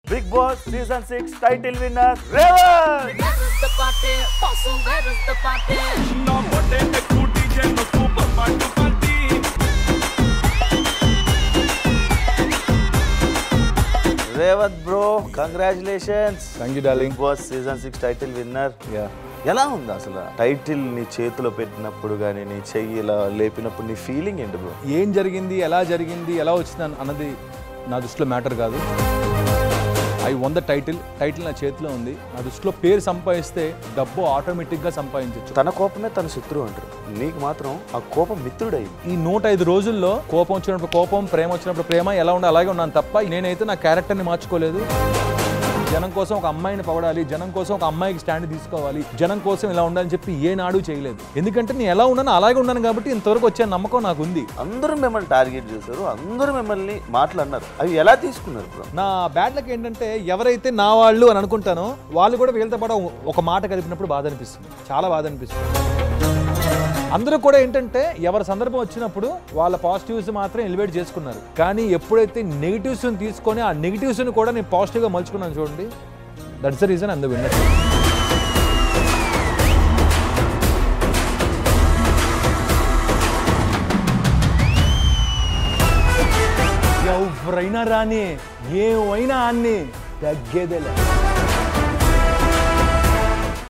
Big boss season six title winner Revanth Where is the party? Posso, where is the party? Revanth bro congratulations thank you darling big boss season six title winner యా ఎలా ఉంది అసలు title నీ చేతిలో పెట్టినప్పుడు కానీ నీ చెయ్యి ఇలా లేపినప్పుడు నీ ఫీలింగ్ ఏంటి బ్రో ఏం జరిగింది ఎలా జరిగింది ఎలా వచ్చింది అన్న- అన్నది నా దృష్టిలో మ్యాటర్ కాదు I won the title title నా చేతిలో ఉంది నా దృష్టిలో పేరు సంపాదిస్తే డబ్బు ఆటోమేటిక్గా సంపాదించవచ్చు తన కోపమే తన శత్రువు అంటారు నీకు మాత్రం ఆ కోపం మిత్రుడైంది ఈ నూట ఐదు రోజుల్లో కోపం వచ్చినప్పుడు కోపం ప్రేమ వచ్చినప్పుడు ప్రేమ ఎలా ఉండే అలాగే ఉన్నాను తప్ప నేనైతే నా క్యారెక్టర్ని మార్చుకోలేదు జనం కోసం ఒక అమ్మాయిని పవడాలి జనం కోసం ఒక అమ్మాయికి స్టాండ్ తీసుకోవాలి జనం కోసం ఇలా ఉండాలని చెప్పి ఏ నాడు చేయలేదు ఎందుకంటే నేను ఎలా ఉన్నాను అలాగే ఉన్నాను కాబట్టి ఇంతవరకు వచ్చే నమ్మకం నాకు ఉంది అందరూ మిమ్మల్ని టార్గెట్ చేశారు అందరూ మిమ్మల్ని మాట్లాడినారు అవి ఎలా తీసుకున్నారు బ్రో నా బ్యాడ్ లక్ ఏంటంటే ఎవరైతే నా వాళ్ళు అని అనుకుంటానో వాళ్ళు కూడా వీళ్ళతో పాటు ఒక మాట కలిపినప్పుడు బాధ అనిపిస్తుంది చాలా బాధ అనిపిస్తుంది అందరూ కూడా ఏంటంటే ఎవరి సందర్భం వచ్చినప్పుడు వాళ్ళ పాజిటివ్స్ మాత్రం ఎలివేట్ చేసుకున్నారు కానీ ఎప్పుడైతే నెగిటివ్స్ తీసుకొని ఆ నెగిటివ్స్ కూడా నేను పాజిటివ్గా మలుచుకున్నాను చూడండి దట్స్ ద రీజన్ అందు విన్నర్ ఎవరైనా రాని ఏమైనా అన్ని తగ్గేదేలే